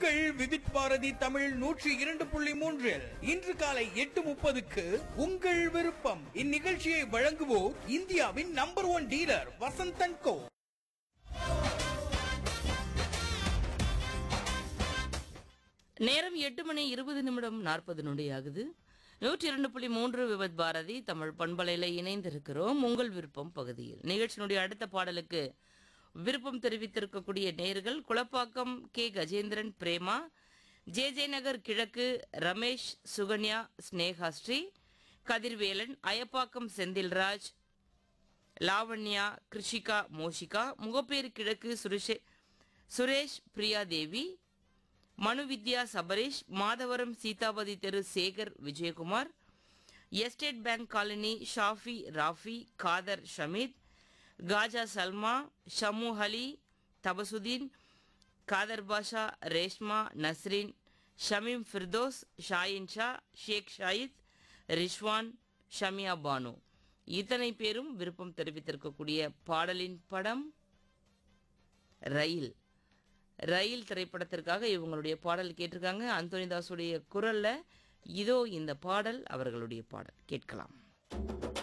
உங்கள் விவித் பாரதி தமிழ் நூற்றி இரண்டு புள்ளி மூன்றில் இன்று காலை எட்டு முப்பதுக்கு உங்கள் விருப்பம் இந்நிகழ்ச்சியை வழங்குவோர் இந்தியாவின் number one dealer Vasanthan Co நேரம் எட்டு மணி இருபது நிமிடம் நாற்பது நொடி ஆகுது நூற்றி இரண்டு புள்ளி மூன்று விபத் பாரதி தமிழ் பண்பலையில் இணைந்திருக்கிறோம் உங்கள் விருப்பம் பகுதியில் நிகழ்ச்சியினுடைய அடுத்த பாடலுக்கு விருப்பம் தெரிவித்திருக்கக்கூடிய நேர்கள் Kulappakkam K Gajendran Prema J J Nagar கிழக்கு ரமேஷ் சுகன்யா ஸ்னேகாஸ்ரீ கதிர்வேலன் அயப்பாக்கம் செந்தில்ராஜ் லாவண்யா கிருஷிகா மோஷிகா முகப்பேர் கிழக்கு சுரேஷ் சுரேஷ் பிரியா தேவி மனு வித்யா சபரேஷ் மாதவரம் சீதாபதி தெரு Sekar Vijayakumar estate bank colony Shafi Rafi Kadar Shameed Khaja Salma Shamu Ali Thabasudeen Kadar Basha Reshma Nasreen Shameem Firdous Shaheen Shah Sheikh Shahid Rizwan Shamiya Banu இத்தனை பேரும் விருப்பம் தெரிவித்திருக்கக்கூடிய பாடலின் படம் ரயில் ரயில் திரைப்படத்திற்காக இவங்களுடைய பாடல் கேட்டிருக்காங்க அந்தோனிதாஸுடைய குரல்ல இதோ இந்த பாடல் அவர்களுடைய பாடல் கேட்கலாம்